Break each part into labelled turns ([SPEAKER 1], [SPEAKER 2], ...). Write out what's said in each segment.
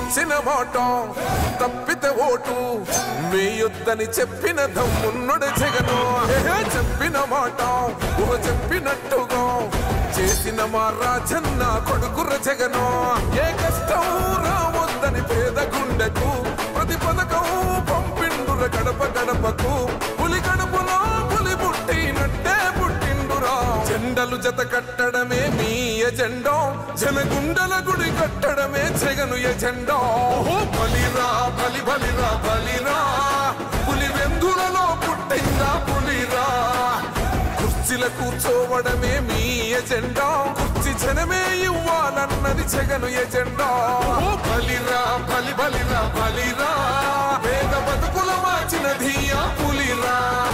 [SPEAKER 1] ఇచ్చిన మాట తప్పితే ఓటు వేయొద్దని చెప్పిన దమ్మున్నడు జగను ఏహే, చెప్పిన మాట ఊహ చెప్పినట్టుగా చేసిన మా రాజన్న కొడుకుర జగను ఏ కష్టం రావద్దని పేద గుండెకు ప్రతి పథకం పంపిండుర గడప గడపకు పులి గడపలో పులి పుట్టినట్టే పుట్టిండురా జెండలు జత కట్టడమే మీ ఎజెండో జనగుండల గుడి కట్టడమే జగను ఎజెండో ఓహో బలిరా బలి బలిరా బలిరా పులి వెందులలో పుట్టిందా పులిరా కుర్చీల కూర్చోవడమే మీ ఎజెండా కుర్చీ జనమే ఇవ్వాలన్నది జగను ఎజెండా ఓ బలిరా బలి బలిరా బలిరా పేద బతుకుల మార్చినది ఆ పులిరా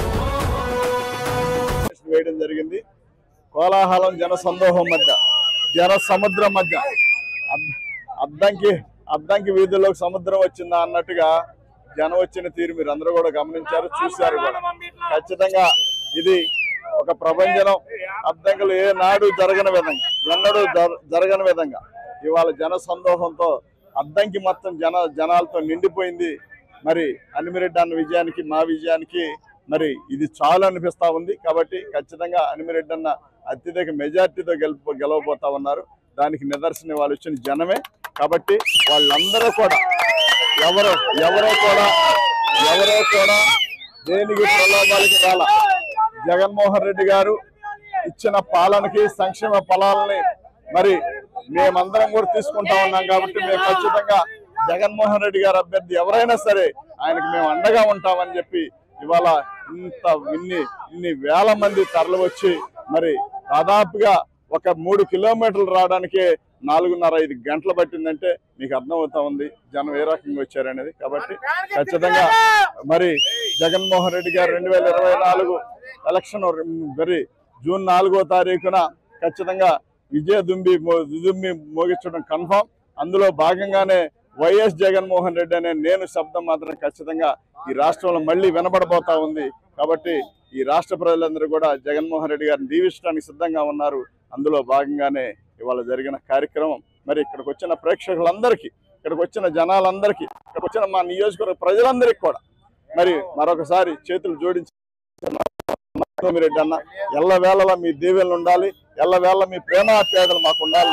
[SPEAKER 2] వేయడం జరిగింది కోలాహలం జన సందోహం మధ్య జన సముద్రం మధ్య అద్- అద్దంకి అద్దంకి వీధుల్లోకి సముద్రం వచ్చిందా అన్నట్టుగా జనం వచ్చిన తీరు మీరు అందరూ కూడా గమనించారు చూశారు కూడా ఖచ్చితంగా ఇది ఒక ప్రపంచం అద్దంకులు ఏ నాడు జరగని విధంగా ఎన్నడూ జర- జరగని విధంగా ఇవాళ జన సందోహంతో అద్దంకి మొత్తం జన జనాలతో నిండిపోయింది మరి అనిమిరెడ్డి అన్న విజయానికి మా విజయానికి మరి ఇది చాలు అనిపిస్తా ఉంది కాబట్టి ఖచ్చితంగా అనిమిరెడ్డి అన్న అత్యధిక మెజార్టీతో గెలుపు గెలవబోతా ఉన్నారు దానికి నిదర్శనం వాళ్ళు వచ్చిన జనమే కాబట్టి వాళ్ళందరూ కూడా ఎవరు ఎవరో కూడా ఎవరో కూడా దేనికి ప్రలోభాలకి రాల జగన్మోహన్ రెడ్డి గారు ఇచ్చిన పాలనకి సంక్షేమ ఫలాలని మరి మేమందరం కూడా తీసుకుంటా ఉన్నాం కాబట్టి మేము ఖచ్చితంగా జగన్మోహన్ రెడ్డి గారు అభ్యర్థి ఎవరైనా సరే ఆయనకి మేము అండగా ఉంటామని చెప్పి ఇవాళ ఇంత ఇన్ని ఇన్ని వేల మంది తరలి వచ్చి మరి దాదాపుగా ఒక మూడు కిలోమీటర్లు రావడానికి నాలుగున్నర ఐదు గంటలు పట్టిందంటే మీకు అర్థమవుతా ఉంది జనం ఏ రకంగా వచ్చారనేది కాబట్టి ఖచ్చితంగా మరి జగన్మోహన్ రెడ్డి గారు రెండు వేల ఇరవై నాలుగు ఎలక్షన్ మరి జూన్ నాలుగో తారీఖున ఖచ్చితంగా విజయ దుంబి మో- దుమ్మి మోగించడం కన్ఫామ్ అందులో భాగంగానే వైఎస్ జగన్మోహన్ రెడ్డి అనే నేను శబ్దం మాత్రం ఖచ్చితంగా ఈ రాష్ట్రంలో మళ్ళీ వినబడబోతా ఉంది కాబట్టి ఈ రాష్ట్ర ప్రజలందరూ కూడా జగన్మోహన్ రెడ్డి గారిని దీవించడానికి సిద్ధంగా ఉన్నారు అందులో భాగంగానే ఇవాళ జరిగిన కార్యక్రమం మరి ఇక్కడికి వచ్చిన ప్రేక్షకులందరికీ ఇక్కడికి వచ్చిన జనాలందరికీ ఇక్కడికి వచ్చిన మా నియోజకవర్గ ప్రజలందరికీ కూడా మరి మరొకసారి చేతులు జోడించి రెడ్డి అన్న ఎల్ల వేళలా మీ దీవెనలు ఉండాలి ఎల్ల వేళ మీ ప్రేమాప్యాయతలు మాకు ఉండాలి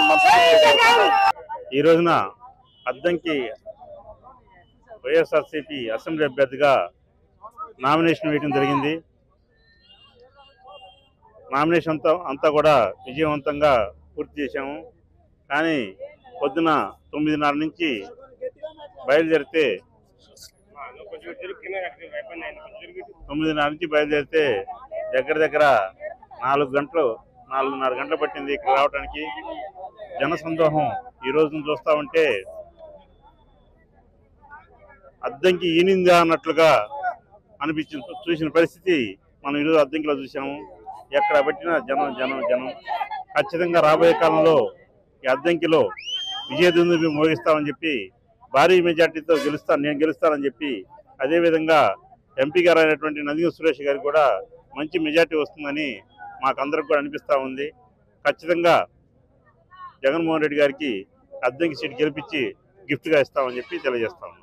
[SPEAKER 3] ఈ రోజున అద్దంకి వైఎస్ఆర్సీపీ అసెంబ్లీ అభ్యర్థిగా నామినేషన్ వేయడం జరిగింది నామినేషన్ అంతా అంతా కూడా విజయవంతంగా పూర్తి చేశాము కానీ పొద్దున తొమ్మిదిన్నర నుంచి బయలుదేరితే తొమ్మిదిన్నర నుంచి బయలుదేరితే దగ్గర దగ్గర నాలుగు గంటలు నాలుగున్నర గంటలు పట్టింది ఇక్కడ రావడానికి జన సందోహం ఈ రోజున చూస్తా ఉంటే అద్దంకి ఈనిందా అన్నట్లుగా అనిపించిన చూసిన పరిస్థితి మనం ఈరోజు అద్దంకిలో చూసాము ఎక్కడ పట్టినా జనం జనం జనం ఖచ్చితంగా రాబోయే కాలంలో ఈ అద్దంకిలో విజయదుందుని మోగిస్తామని చెప్పి భారీ మెజార్టీతో గెలుస్తాను నేను గెలుస్తానని చెప్పి అదేవిధంగా ఎంపీ గారు అయినటువంటి నందిగ సురేష్ గారికి కూడా మంచి మెజార్టీ వస్తుందని మాకందరికి కూడా అనిపిస్తూ ఉంది ఖచ్చితంగా జగన్మోహన్ రెడ్డి గారికి అద్దంకి సీట్ గెలిపించి గిఫ్ట్గా ఇస్తామని చెప్పి తెలియజేస్తాము